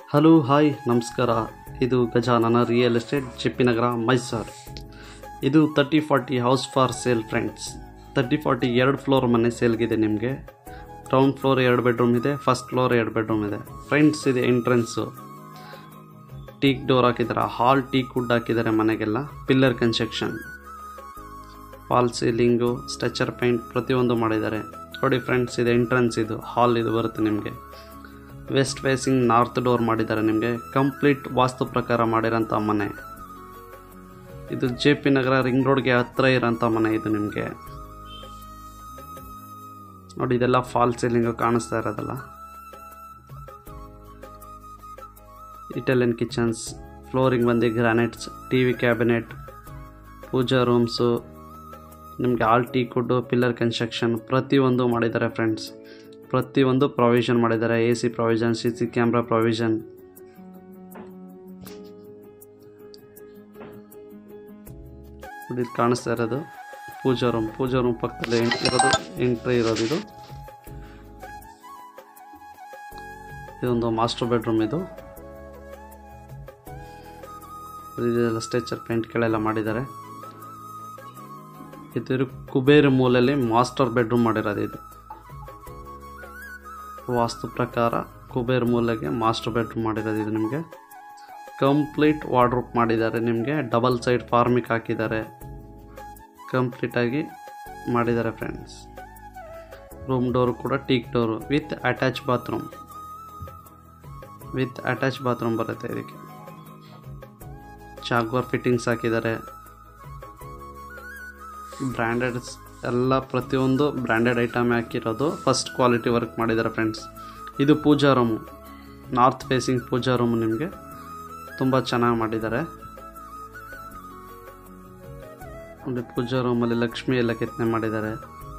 hello hi ನಮಸ್ಕಾರ ಇದು Gajanana real estate Chippinagara Mysuru ಇದು thirty forty house for sale friends thirty forty ಎರಡು ಫ್ಲೋರ್ ಮನೆ ಸೇಲ್ಗಿದೆ ನಿಮಗೆ ಗ್ರೌಂಡ್ ಫ್ಲೋರ್ ಎರಡು ಬೆಡ್ರೂಮ್ ಇದೆ ಫಸ್ಟ್ ಫ್ಲೋರ್ ಎರಡು ಬೆಡ್ರೂಮ್ ಇದೆ ಫ್ರೆಂಡ್ಸ್ ಇದೆ ಎಂಟ್ರೆನ್ಸು ಟೀಕ್ ಡೋರ್ ಹಾಕಿದ್ದಾರೆ ಹಾಲ್ ಟೀಕ್ ವುಡ್ ಹಾಕಿದ್ದಾರೆ ಮನೆಗೆಲ್ಲ pillar construction false ceiling structure paint ಪ್ರತಿಯೊಂದು ಮಾಡಿದ್ದಾರೆ ನೋಡಿ ಫ್ರೆಂಡ್ಸ್ ಇದು ಎಂಟ್ರೆನ್ಸ್ ಇದು ಹಾಲ್ ಇದು ಬರುತ್ತೆ ನಿಮಗೆ ವೆಸ್ಟ್ ಫೇಸಿಂಗ್ ನಾರ್ತ್ ಡೋರ್ ಮಾಡಿದ್ದಾರೆ ನಿಮಗೆ ಕಂಪ್ಲೀಟ್ ವಾಸ್ತು ಪ್ರಕಾರ ಮಾಡಿರೋಂಥ ಮನೆ ಇದು ಜೆ ಪಿ ನಗರ ರಿಂಗ್ ರೋಡ್ಗೆ ಹತ್ತಿರ ಇರೋಂಥ ಮನೆ ಇದು ನಿಮಗೆ ನೋಡಿ ಇದೆಲ್ಲ ಫಾಲ್ ಸೀಲಿಂಗು ಕಾಣಿಸ್ತಾ ಇರೋದಲ್ಲ ಇಟಾಲಿಯನ್ ಕಿಚನ್ಸ್ ಫ್ಲೋರಿಂಗ್ ಬಂದು granites T V cabinet pooja rooms ನಿಮಗೆ all teak wood pillar construction ಪ್ರತಿಯೊಂದು ಮಾಡಿದ್ದಾರೆ ಫ್ರೆಂಡ್ಸ್ ಪ್ರತಿಯೊಂದು ಪ್ರೊವಿಷನ್ ಮಾಡಿದ್ದಾರೆ A C provision C C camera provision ಇದು ಕಾಣಿಸ್ತಾ ಇರೋದು ಪೂಜಾ ರೂಮ್ ಪೂಜಾ ರೂಮ್ ಪಕ್ಕದಲ್ಲಿ ಎಂಟ್- ಇರೋದು ಎಂಟ್ರಿ ಇರೋದು ಇದು ಇದೊಂದು ಮಾಸ್ಟರ್ ಬೆಡ್ರೂಮ್ ಇದು ಇದೆಲ್ಲ ಸ್ಟ್ರೆಚರ್ ಪೇಂಟ್ಗಳೆಲ್ಲ ಮಾಡಿದ್ದಾರೆ ಇದು ಕುಬೇರ ಮೂಲೆಯಲ್ಲಿ ಮಾಸ್ಟರ್ ಬೆಡ್ರೂಮ್ ಮಾಡಿರೋದು ಇದು ವಾಸ್ತು ಪ್ರಕಾರ ಕುಬೇರ್ ಮೂಲೆಗೆ ಮಾಸ್ಟರ್ ಬೆಡ್ರೂಮ್ ಮಾಡಿರೋದು ಇದು ನಿಮಗೆ ಕಂಪ್ಲೀಟ್ ವಾರ್ಡ್ರೋಪ್ ಮಾಡಿದ್ದಾರೆ ನಿಮಗೆ ಡಬಲ್ ಸೈಡ್ ಫಾರ್ಮಿಕ್ ಹಾಕಿದ್ದಾರೆ ಕಂಪ್ಲೀಟಾಗಿ ಮಾಡಿದ್ದಾರೆ ಫ್ರೆಂಡ್ಸ್ ರೂಮ್ ಡೋರು ಕೂಡ teak door with attach bathroom with attach bathroom ಬರುತ್ತೆ ಇದಕ್ಕೆ ಚಾಗ್ವರ್ ಫಿಟ್ಟಿಂಗ್ಸ್ ಹಾಕಿದ್ದಾರೆ ಬ್ರ್ಯಾಂಡೆಡ್ಸ್ ಎಲ್ಲ ಪ್ರತಿಯೊಂದು ಬ್ರ್ಯಾಂಡೆಡ್ ಐಟಮ್ ಹಾಕಿರೋದು ಫಸ್ಟ್ ಕ್ವಾಲಿಟಿ ವರ್ಕ್ ಮಾಡಿದ್ದಾರೆ ಫ್ರೆಂಡ್ಸ್ ಇದು pooja room north facing pooja room ನಿಮಗೆ ತುಂಬ ಚೆನ್ನಾಗಿ ಮಾಡಿದ್ದಾರೆ ನೋಡಿ ಪೂಜಾ ರೂಮಲ್ಲಿ ಲಕ್ಷ್ಮಿ ಎಲ್ಲ ಕೆತ್ತನೆ ಮಾಡಿದ್ದಾರೆ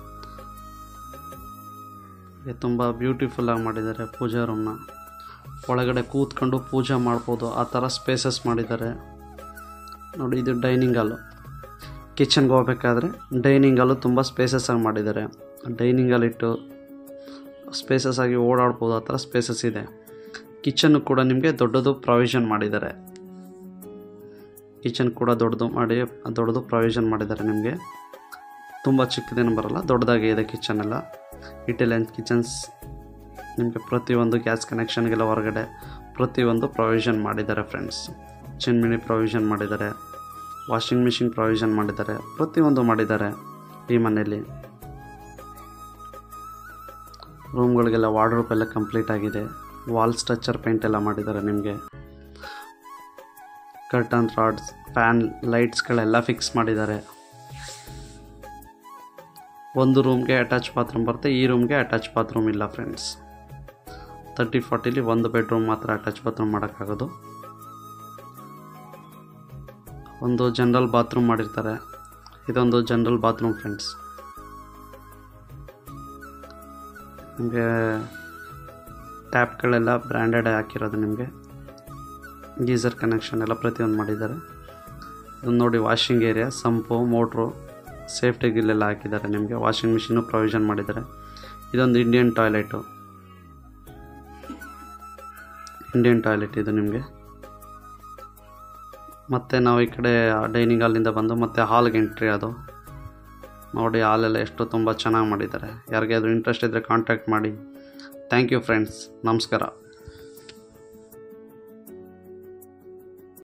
ಹಾಗೆ ತುಂಬ ಬ್ಯೂಟಿಫುಲ್ಲಾಗಿ ಮಾಡಿದ್ದಾರೆ ಪೂಜಾ ರೂಮ್ನ ಒಳಗಡೆ ಕೂತ್ಕೊಂಡು ಪೂಜೆ ಮಾಡ್ಬೋದು ಆ ಥರ ಸ್ಪೇಸಸ್ ಮಾಡಿದ್ದಾರೆ ನೋಡಿ ಇದು ಡೈನಿಂಗ್ ಹಾಲು ಕಿಚನ್ಗೆ ಹೋಗ್ಬೇಕಾದ್ರೆ ಡೈನಿಂಗ್ ಹಾಲು ತುಂಬ ಸ್ಪೇಸಸ್ ಆಗಿ ಮಾಡಿದ್ದಾರೆ ಡೈನಿಂಗ್ ಹಾಲ್ ಇಟ್ಟು ಸ್ಪೇಸಸ್ ಆಗಿ ಓಡಾಡ್ಬೋದು ಆ ಥರ ಸ್ಪೇಸಸ್ ಇದೆ ಕಿಚನ್ ಕೂಡ ನಿಮಗೆ ದೊಡ್ಡದು ಪ್ರಾವಿಷನ್ ಮಾಡಿದ್ದಾರೆ ಕಿಚನ್ ಕೂಡ ದೊಡ್ಡದು ಮಾಡಿ ದೊಡ್ಡದು ಪ್ರಾವಿಷನ್ ಮಾಡಿದ್ದಾರೆ ನಿಮಗೆ ತುಂಬ ಚಿಕ್ಕದೇನು ಬರಲ್ಲ ದೊಡ್ಡದಾಗಿ ಇದೆ ಕಿಚನ್ ಎಲ್ಲ ಇಟಾಲಿಯನ್ ಕಿಚನ್ಸ್ ನಿಮಗೆ ಪ್ರತಿಯೊಂದು ಗ್ಯಾಸ್ ಕನೆಕ್ಷನ್ಗೆಲ್ಲ ಹೊರಗಡೆ ಪ್ರತಿಯೊಂದು ಪ್ರಾವಿಷನ್ ಮಾಡಿದ್ದಾರೆ ಫ್ರೆಂಡ್ಸ್ ಚಿನ್ಮಿನಿ ಪ್ರಾವಿಷನ್ ಮಾಡಿದ್ದಾರೆ ವಾಷಿಂಗ್ ಮಿಷಿನ್ ಪ್ರಾವಿಷನ್ ಮಾಡಿದ್ದಾರೆ ಪ್ರತಿಯೊಂದು ಮಾಡಿದ್ದಾರೆ ಈ ಮನೆಯಲ್ಲಿ ರೂಮ್ಗಳಿಗೆಲ್ಲ ವಾರ್ಡ್ರೋಪ್ ಎಲ್ಲ ಕಂಪ್ಲೀಟ್ ಆಗಿದೆ ವಾಲ್ ಸ್ಟ್ರಕ್ಚರ್ ಪೇಂಟ್ ಎಲ್ಲ ಮಾಡಿದ್ದಾರೆ ನಿಮಗೆ ಕರ್ಟನ್ ರಾಡ್ಸ್ ಫ್ಯಾನ್ ಲೈಟ್ಸ್ಗಳೆಲ್ಲ ಫಿಕ್ಸ್ ಮಾಡಿದ್ದಾರೆ ಒಂದು ರೂಮ್ಗೆ ಅಟ್ಯಾಚ್ ಬಾತ್ರೂಮ್ ಬರುತ್ತೆ ಈ ರೂಮ್ಗೆ ಅಟ್ಯಾಚ್ ಬಾತ್ರೂಮ್ ಇಲ್ಲ ಫ್ರೆಂಡ್ಸ್ ತರ್ಟಿ ಫಾರ್ಟಿಲಿ ಒಂದು ಬೆಡ್ರೂಮ್ ಮಾತ್ರ ಅಟ್ಯಾಚ್ ಬಾತ್ರೂಮ್ ಮಾಡೋಕ್ಕಾಗೋದು ಒಂದು ಜನರಲ್ ಬಾತ್ರೂಮ್ ಮಾಡಿರ್ತಾರೆ ಇದೊಂದು ಜನರಲ್ ಬಾತ್ರೂಮ್ ಫ್ರೆಂಡ್ಸ್ ನಿಮಗೆ ಟ್ಯಾಪ್ಗಳೆಲ್ಲ ಬ್ರ್ಯಾಂಡೆಡ್ ಹಾಕಿರೋದು ನಿಮಗೆ ಗೀಸರ್ ಕನೆಕ್ಷನ್ ಎಲ್ಲ ಪ್ರತಿಯೊಂದು ಮಾಡಿದ್ದಾರೆ ಇದನ್ನು ನೋಡಿ washing area sump motor safety ಗಿಲ್ಲೆಲ್ಲ ಹಾಕಿದ್ದಾರೆ ನಿಮಗೆ ವಾಷಿಂಗ್ ಮಿಷಿನು ಪ್ರೊವಿಷನ್ ಮಾಡಿದ್ದಾರೆ ಇದೊಂದು ಇಂಡಿಯನ್ ಟಾಯ್ಲೆಟು ಇಂಡಿಯನ್ ಟಾಯ್ಲೆಟ್ ಇದು ನಿಮಗೆ ಮತ್ತು ನಾವು ಈ ಕಡೆ ಡೈನಿಂಗ್ ಹಾಲಿಂದ ಬಂದು ಮತ್ತೆ ಹಾಲ್ಗೆ ಎಂಟ್ರಿ ಅದು ನೋಡಿ ಹಾಲೆಲ್ಲ ಎಷ್ಟು ತುಂಬ ಚೆನ್ನಾಗಿ ಮಾಡಿದ್ದಾರೆ ಯಾರಿಗಾದ್ರೂ ಇಂಟ್ರೆಸ್ಟ್ ಇದ್ದರೆ ಕಾಂಟ್ಯಾಕ್ಟ್ ಮಾಡಿ ಥ್ಯಾಂಕ್ ಯು ಫ್ರೆಂಡ್ಸ್ ನಮಸ್ಕಾರ